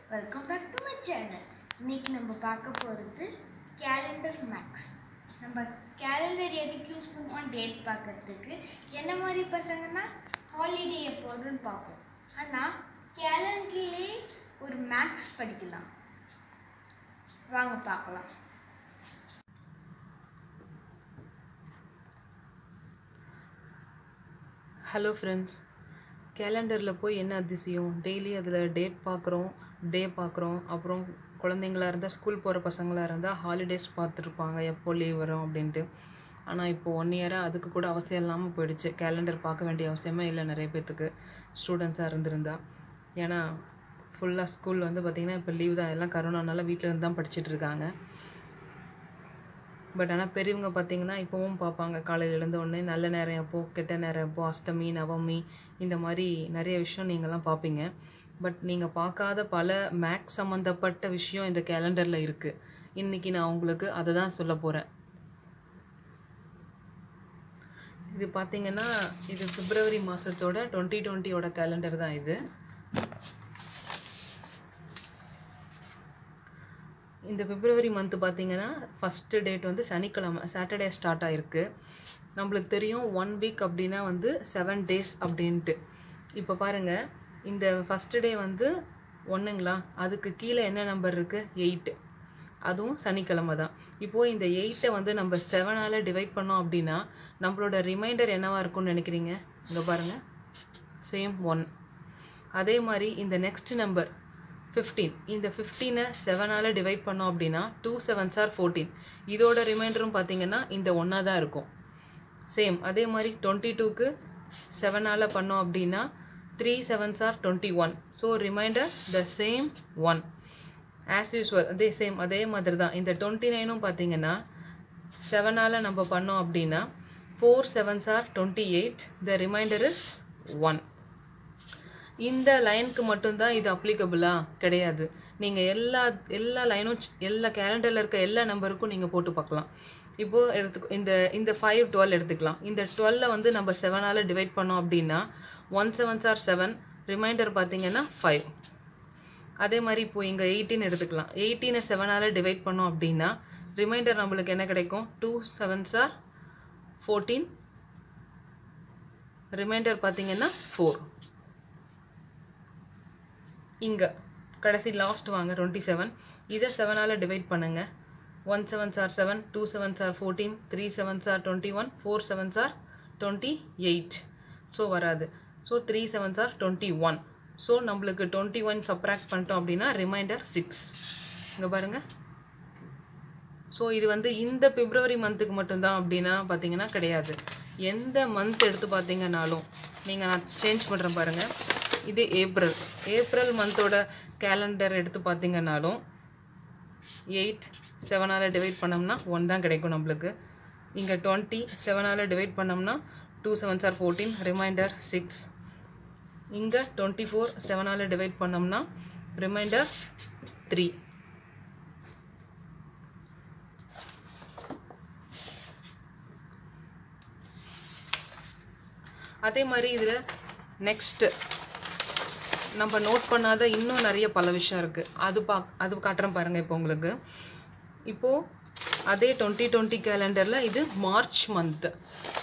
welcome back to my channel இன்னைக்கு நம்ம பார்க்க போகிறது கேலண்டர் மேக்ஸ் நம்ம கேலண்டர் எதுக்கு யூஸ் பண்ணுவோம் டேட் பார்க்கறதுக்கு என்ன மாதிரி பசங்கன்னா ஹாலிடே எப்போதுன்னு பார்ப்போம் ஆனால் கேலண்டர்லேயே ஒரு மேக்ஸ் படிக்கலாம் வாங்க பார்க்கலாம் ஹலோ ஃப்ரெண்ட்ஸ் கேலண்டரில் போய் என்ன அதிசயம் டெய்லி அதில் டேட் பார்க்குறோம் டே பார்க்குறோம் அப்புறம் குழந்தைங்களா இருந்தால் ஸ்கூல் போகிற பசங்களாக இருந்தால் ஹாலிடேஸ் பார்த்துருப்பாங்க எப்போ லீவ் வரும் அப்படின்ட்டு ஆனால் இப்போ ஒன் இயராக அதுக்கு கூட அவசியம் இல்லாமல் போயிடுச்சு கேலண்டர் பார்க்க வேண்டிய அவசியமே இல்லை நிறைய பேர்த்துக்கு ஸ்டூடெண்ட்ஸாக இருந்திருந்தா ஏன்னா ஃபுல்லாக ஸ்கூல் வந்து பார்த்திங்கன்னா இப்போ லீவ் தான் எல்லாம் கரோனானால வீட்டில் இருந்து தான் படிச்சுட்டு இருக்காங்க பட் ஆனால் பெரியவங்க பார்த்தீங்கன்னா இப்போவும் பார்ப்பாங்க காலையில் எழுந்த உடனே நல்ல நேரம் எப்போ கெட்ட நேரம் எப்போ அஷ்டமி நவமி இந்த மாதிரி நிறைய விஷயம் நீங்கள்லாம் பார்ப்பீங்க பட் நீங்கள் பார்க்காத பல மேக்ஸ் சம்மந்தப்பட்ட விஷயம் இந்த கேலண்டரில் இருக்குது இன்றைக்கி நான் உங்களுக்கு அதை தான் சொல்ல போகிறேன் இது பார்த்தீங்கன்னா இது பிப்ரவரி மாதத்தோட டுவெண்ட்டி டுவெண்ட்டியோட கேலண்டர் தான் இது இந்த பிப்ரவரி மந்த் பார்த்தீங்கன்னா ஃபஸ்ட்டு டேட் வந்து சனிக்கிழமை சாட்டர்டே ஸ்டார்ட் ஆகிருக்கு நம்மளுக்கு தெரியும் ஒன் வீக் அப்படின்னா வந்து செவன் டேஸ் அப்படின்ட்டு இப்போ பாருங்கள் இந்த ஃபஸ்ட்டு டே வந்து ஒன்றுங்களா அதுக்கு கீழே என்ன நம்பர் இருக்குது எயிட்டு அதுவும் சனிக்கிழமை தான் இப்போது இந்த எயிட்டை வந்து நம்ம செவனால் டிவைட் பண்ணோம் அப்படின்னா நம்மளோட ரிமைண்டர் என்னவாக இருக்கும்னு நினைக்கிறீங்க இங்கே பாருங்கள் சேம் ஒன் அதே மாதிரி இந்த நெக்ஸ்ட் நம்பர் ஃபிஃப்டீன் இந்த ஃபிஃப்டீனை செவனால் டிவைட் பண்ணோம் அப்படின்னா டூ செவன்ஸ் ஆர் ஃபோர்டீன் இதோட ரிமைண்டரும் பார்த்தீங்கன்னா இந்த ஒன்றா தான் இருக்கும் சேம் அதே மாதிரி டுவெண்ட்டி டூக்கு செவனால் பண்ணோம் அப்படின்னா three sevens are twenty one so reminder the same one as usual அதே சேம் அதே மாதிரி தான் இந்த டுவெண்ட்டி நைனும் பார்த்தீங்கன்னா செவனால் நம்ம பண்ணோம் அப்படின்னா four sevens are twenty eight the reminder is one இந்த லைனுக்கு மட்டும்தான் இது அப்ளிகபிளா கிடையாது நீங்கள் எல்லா எல்லா லைனும் எல்லா கேலண்டரில் இருக்க எல்லா நம்பருக்கும் நீங்கள் போட்டு பார்க்கலாம் இப்போது எடுத்து இந்த இந்த ஃபைவ் டுவெல் எடுத்துக்கலாம் இந்த டுவெல்ல வந்து நம்ம செவனால் டிவைட் பண்ணோம் அப்படின்னா one sevens are seven reminder பார்த்தீங்கன்னா ஃபைவ் அதே மாதிரி இப்போ இங்கே எயிட்டீன் எடுத்துக்கலாம் எயிட்டீனை செவனால் டிவைட் பண்ணோம் அப்படின்னா ரிமைண்டர் நம்மளுக்கு என்ன கிடைக்கும் two sevens are fourteen reminder பார்த்தீங்கன்னா ஃபோர் இங்கே கடைசி லாஸ்ட் வாங்க டுவெண்ட்டி செவன் இதை செவனால் டிவைட் பண்ணுங்கள் one sevens are seven two sevens are fourteen three sevens are twenty one four sevens are twenty eight so வராது so three sevens are twenty one so நம்மளுக்கு twenty one subtract பண்ணிட்டோம் அப்படின்னா reminder six இங்கே பாருங்கள் so இது வந்து இந்த பிப்ரவரி மந்த்துக்கு மட்டும்தான் அப்படின்னா பார்த்தீங்கன்னா கிடையாது எந்த மந்த் எடுத்து பார்த்தீங்கன்னாலும் நீங்கள் நான் சேஞ்ச் பண்ணுறேன் பாருங்கள் இது ஏப்ரல் ஏப்ரல் மந்தோட கேலண்டர் எடுத்து பார்த்தீங்கன்னாலும் எயிட் செவனால் டிவைட் பண்ணோம்னா ஒன் தான் கிடைக்கும் நம்மளுக்கு இங்கே டுவெண்ட்டி செவனால் டிவைட் பண்ணோம்னா two sevens are fourteen reminder six இங்கே டுவெண்ட்டி ஃபோர் செவனால் டிவைட் பண்ணோம்னா ரிமைண்டர் த்ரீ அதே மாதிரி இதில் நெக்ஸ்ட்டு நம்ம நோட் பண்ணாத இன்னும் நிறைய பல விஷயம் இருக்குது அது பா அது காட்டுறேன் பாருங்கள் இப்போ உங்களுக்கு இப்போது அதே டுவெண்ட்டி டுவெண்ட்டி கேலண்டரில் இது மார்ச் மந்த்து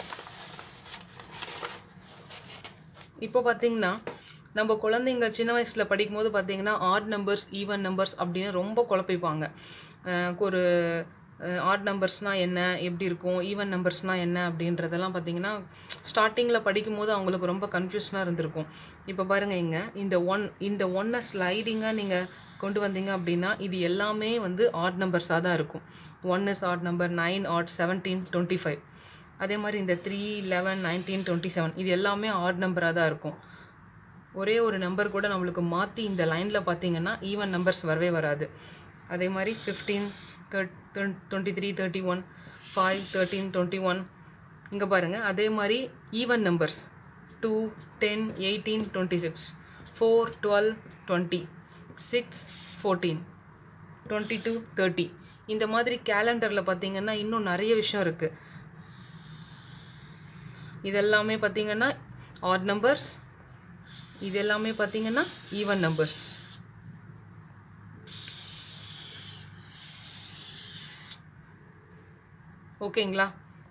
இப்போ பார்த்தீங்கன்னா நம்ம குழந்தைங்க சின்ன வயசில் படிக்கும்போது பார்த்தீங்கன்னா ஆட் நம்பர்ஸ் ஈவன் நம்பர்ஸ் அப்படின்னு ரொம்ப குழப்பிப்பாங்க ஒரு ஆட் நம்பர்ஸ்னால் என்ன எப்படி இருக்கும் ஈவன் நம்பர்ஸ்னால் என்ன அப்படின்றதெல்லாம் பார்த்தீங்கன்னா ஸ்டார்டிங்கில் படிக்கும்போது அவங்களுக்கு ரொம்ப கன்ஃபியூஷனாக இருந்திருக்கும் இப்போ பாருங்கள் இங்கே இந்த ஒன் இந்த ஒன்னை ஸ்லைடிங்காக நீங்கள் கொண்டு வந்தீங்க அப்படின்னா இது எல்லாமே வந்து ஆட் நம்பர்ஸாக தான் இருக்கும் one is odd number nine odd seventeen twenty five அதே மாதிரி இந்த three eleven nineteen twenty seven இது எல்லாமே ஆட் நம்பராக தான் இருக்கும் ஒரே ஒரு நம்பர் கூட நம்மளுக்கு மாற்றி இந்த லைனில் பார்த்தீங்கன்னா ஈவன் நம்பர்ஸ் வரவே வராது அதே மாதிரி fifteen third twenty three thirty one five thirteen twenty one இங்கே பாருங்கள் அதே மாதிரி even numbers two ten eighteen twenty six four twelve twenty six fourteen twenty two thirty இந்த மாதிரி கேலண்டரில் பார்த்தீங்கன்னா இன்னும் நிறைய விஷயம் இருக்குது இதெல்லாமே பார்த்தீங்கன்னா ஆட் நம்பர்ஸ் இது எல்லாமே பார்த்தீங்கன்னா ஈவன் நம்பர்ஸ் ஓகேங்களா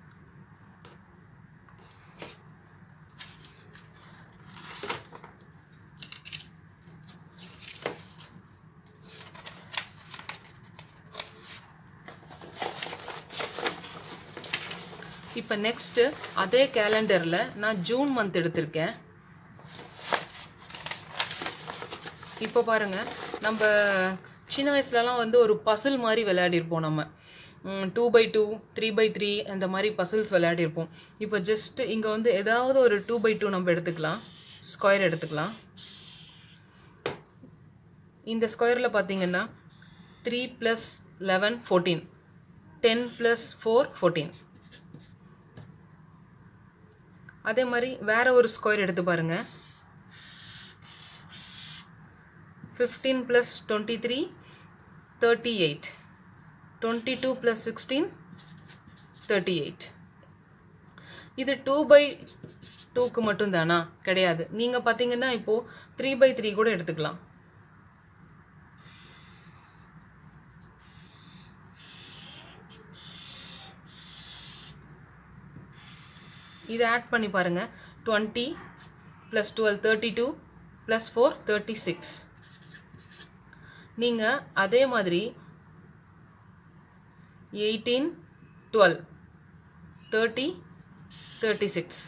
இப்போ நெக்ஸ்ட்டு அதே கேலண்டரில் நான் ஜூன் மந்த் எடுத்திருக்கேன் இப்போ பாருங்க நம்ம சின்ன வயசுலலாம் வந்து ஒரு பசில் மாதிரி விளையாடிருப்போம் நம்ம two by two three by three அந்த மாதிரி பசில்ஸ் விளையாடிருப்போம் இப்போ ஜஸ்ட் இங்கே வந்து ஏதாவது ஒரு டூ பை டூ நம்ம எடுத்துக்கலாம் ஸ்கொயர் எடுத்துக்கலாம் இந்த ஸ்கொயரில் பார்த்தீங்கன்னா three plus eleven fourteen ten plus four fourteen அதே மாதிரி வேற ஒரு ஸ்கொயர் எடுத்து பாருங்க fifteen plus twenty three thirty eight twenty two plus sixteen thirty eight இது டூ பை டூக்கு மட்டும்தானா கிடையாது நீங்கள் பார்த்தீங்கன்னா இப்போது த்ரீ பை த்ரீ கூட எடுத்துக்கலாம் இதை ஆட் பண்ணி பாருங்கள் twenty plus twelve thirty two plus four thirty six நீங்கள் அதே மாதிரி eighteen twelve thirty thirty six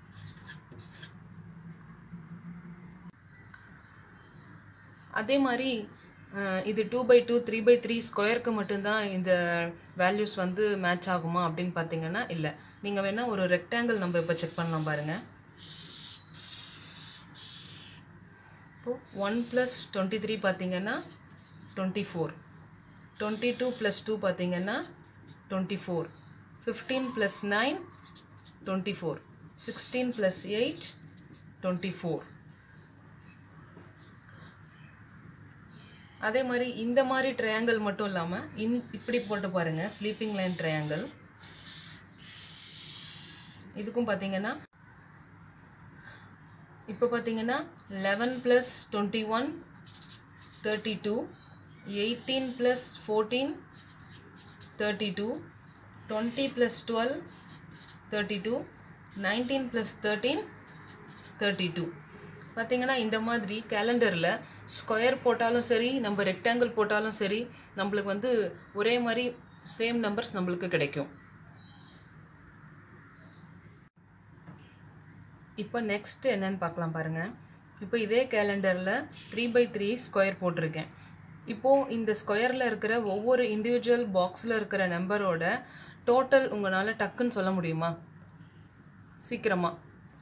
அதே மாதிரி அஹ், இது two by two three by three ஸ்கொயருக்கு மட்டும்தான் இந்த வேல்யூஸ் வந்து மேட்ச் ஆகுமா அப்படின்னு பார்த்தீங்கன்னா இல்லை நீங்கள் வேணால் ஒரு ரெக்டாங்கிள் நம்ம இப்போ செக் பண்ணலாம் பாருங்கள் இப்போது ஒன் ப்ளஸ் டுவெண்ட்டி த்ரீ பார்த்தீங்கன்னா twenty four twenty two plus two பார்த்தீங்கன்னா twenty four fifteen plus nine twenty four sixteen plus eight twenty four அதே மாதிரி இந்த மாதிரி ட்ரையாங்கிள் மட்டும் இல்லாமல் இன் இப்படி போட்டு பாருங்கள் ஸ்லீப்பிங் லைன் ட்ரையாங்கிள் இதுக்கும் பார்த்தீங்கன்னா இப்போ பார்த்தீங்கன்னா eleven plus twenty one thirty two eighteen plus fourteen thirty two twenty plus twelve thirty two nineteen plus thirteen thirty two பார்த்தீங்கன்னா இந்த மாதிரி கேலண்டரில் ஸ்கொயர் போட்டாலும் சரி நம்ம ரெக்டாங்கிள் போட்டாலும் சரி நம்மளுக்கு வந்து ஒரே மாதிரி சேம் நம்பர்ஸ் நம்மளுக்கு கிடைக்கும் இப்போ நெக்ஸ்ட் என்னன்னு பார்க்கலாம் பாருங்கள் இப்போ இதே கேலண்டரில் த்ரீ பை த்ரீ ஸ்கொயர் போட்டிருக்கேன் இப்போது இந்த ஸ்கொயரில் இருக்கிற ஒவ்வொரு இண்டிவிஜுவல் பாக்ஸில் இருக்கிற நம்பரோட டோட்டல் உங்களால் டக்குன்னு சொல்ல முடியுமா சீக்கிரமாக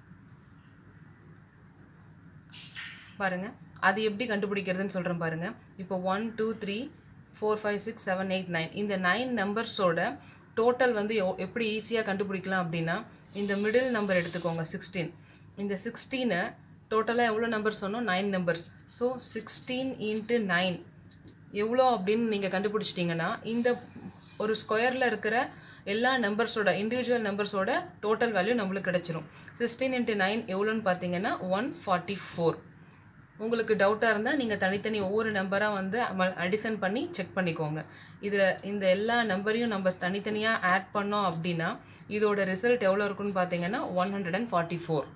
பாருங்க அது எப்படி கண்டுபிடிக்கிறதுன்னு சொல்கிறேன் பாருங்க இப்போ one two three four five six seven eight nine இந்த நைன் நம்பர்ஸோட டோட்டல் வந்து எவ்- எப்படி ஈஸியாக கண்டுபிடிக்கலாம் அப்படின்னா இந்த மிடில் நம்பர் எடுத்துக்கோங்க சிக்ஸ்டீன் இந்த சிக்ஸ்டீனை டோட்டலாக எவ்வளோ நம்பர் சொன்னோம் nine numbers so sixteen into nine எவ்வளோ அப்படின்னு நீங்கள் கண்டுபிடிச்சிட்டிங்கன்னா இந்த ஒரு ஸ்கொயரில் இருக்கிற எல்லா நம்பர்ஸோட இண்டிவிஜுவல் நம்பர்ஸோட டோட்டல் வேல்யூ நம்மளுக்கு கிடச்சிரும் சிக்ஸ்டீன் இன்ட்டு நைன் எவ்வளோன்னு பார்த்தீங்கன்னா ஒன் ஃபார்ட்டி ஃபோர் உங்களுக்கு டவுட்டாக இருந்தால் நீங்கள் தனித்தனி ஒவ்வொரு நம்பராக வந்து அடிஷன் பண்ணி செக் பண்ணிக்கோங்க இதில் இந்த எல்லா நம்பரையும் நம்ம தனித்தனியாக ஆட் பண்ணோம் அப்படின்னா இதோட ரிசல்ட் எவ்வளோ இருக்குன்னு பார்த்தீங்கன்னா one hundred and forty four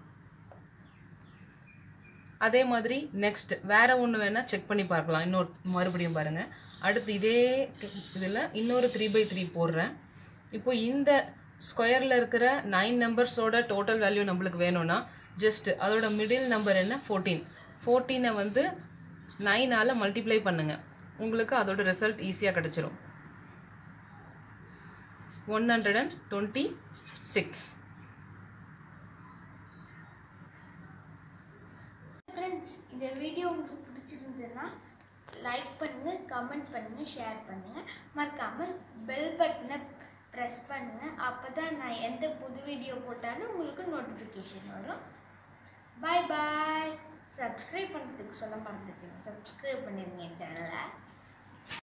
அதே மாதிரி நெக்ஸ்ட் வேற ஒன்று வேணால் செக் பண்ணி பார்க்கலாம் இன்னொரு மறுபடியும் பாருங்கள் அடுத்து இதே இதில் இன்னொரு த்ரீ பை த்ரீ போடுறேன் இப்போ இந்த ஸ்கொயரில் இருக்கிற நைன் நம்பர்ஸோட டோட்டல் வேல்யூ நம்மளுக்கு வேணும்னா ஜஸ்ட் அதோட மிடில் நம்பர் என்ன ஃபோர்டீன் ஃபோர்டீனை வந்து நைனால் மல்டிப்ளை பண்ணுங்க உங்களுக்கு அதோட ரிசல்ட் ஈஸியாக கிடச்சிரும் one hundred and twenty six friends இந்த வீடியோ உங்களுக்கு பிடிச்சிருந்ததுன்னா லைக் பண்ணுங்கள் கமெண்ட் பண்ணுங்கள் ஷேர் பண்ணுங்கள் மறக்காமல் பெல் பட்டனை ப்ரெஸ் பண்ணுங்கள் அப்போ தான் நான் எந்த புது வீடியோ போட்டாலும் உங்களுக்கு நோட்டிஃபிகேஷன் வரும் பாய் பாய் சப்ஸ்கிரைப் பண்ணுறதுக்கு சொல்ல மறந்துட்டேன் சப்ஸ்கிரைப் பண்ணிடுங்க என் சேனலை